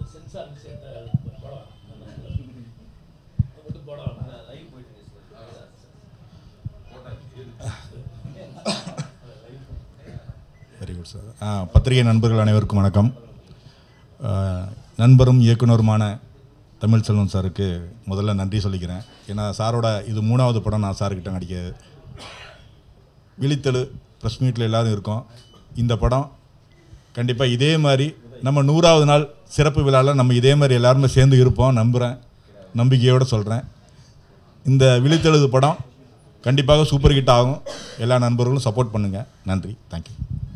sensor படம் மட்டும் படம் லைவ் போயிட்டு வெரி குட் சார் ஆ, பத்திரிகை நண்பர்கள் அனைவருக்கும் வணக்கம் ஆ, நண்பரும் இயக்குனருமான தமிழ் செல்வன் சாருக்கு முதல்ல நன்றி சொல்லிக்கிறேன் ஏன்னா சாரோட இது மூணாவது படம் நான் சார்கிட்ட நடிக்க விழித்தெழு ப்ரெஸ் மீட்டில் எல்லாரும் இருக்கோம் இந்த படம் கண்டிப்பாக இதே மாதிரி நம்ம நூறாவது நாள் சிறப்பு விழாவில் நம்ம இதே மாதிரி எல்லாருமே சேர்ந்து இருப்போம் நம்புகிறேன் நம்பிக்கையோடு சொல்கிறேன் இந்த விழித்தெழுது படம் கண்டிப்பாக சூப்பர் ஹிட் ஆகும் எல்லா நண்பர்களும் சப்போர்ட் பண்ணுங்கள் நன்றி தேங்க்யூ